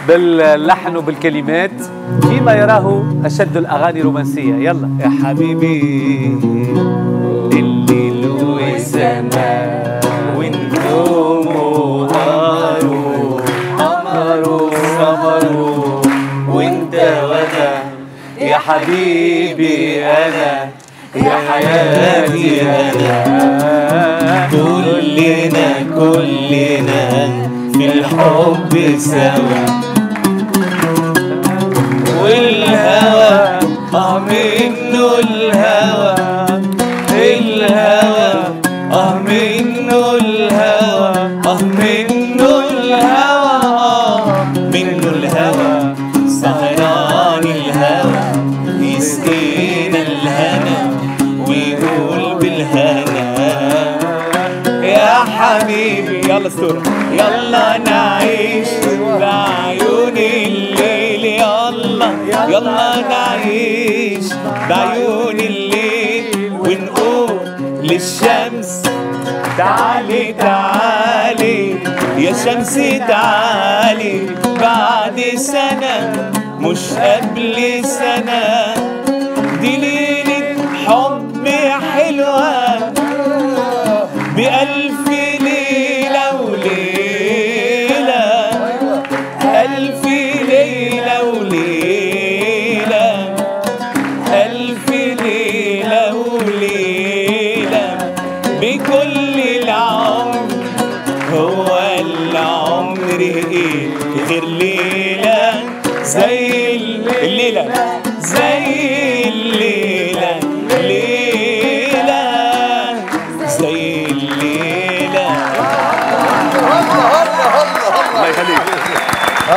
باللحن وبالكلمات فيما يراه أشد الأغاني رومانسية يلا يا حبيبي الليل والسماء والنجوم وقمروا قمروا قمروا وانت وانا يا حبيبي انا يا حياتي انا كلنا كلنا في الحب سوا والهوى اه منه الهوى الهوى اه منه الهوى اه منه الهوى آه منه الهوى سهران الهوى يسقينا الهنا ويقول بالهنا يا حبيبي يلا استورة يلا نعيش بعيون الليل يلا يلا نعيش بعيون الليل ونقول للشمس تعالي تعالي يا شمس تعالي بعد سنة مش قبل سنة دي ليلة حب حلوة بألف ليلة وليلة ألف ليلة وليلة ألف ليلة وليلة بكل العمر هو العمر إيه غير ليلة زي الليلة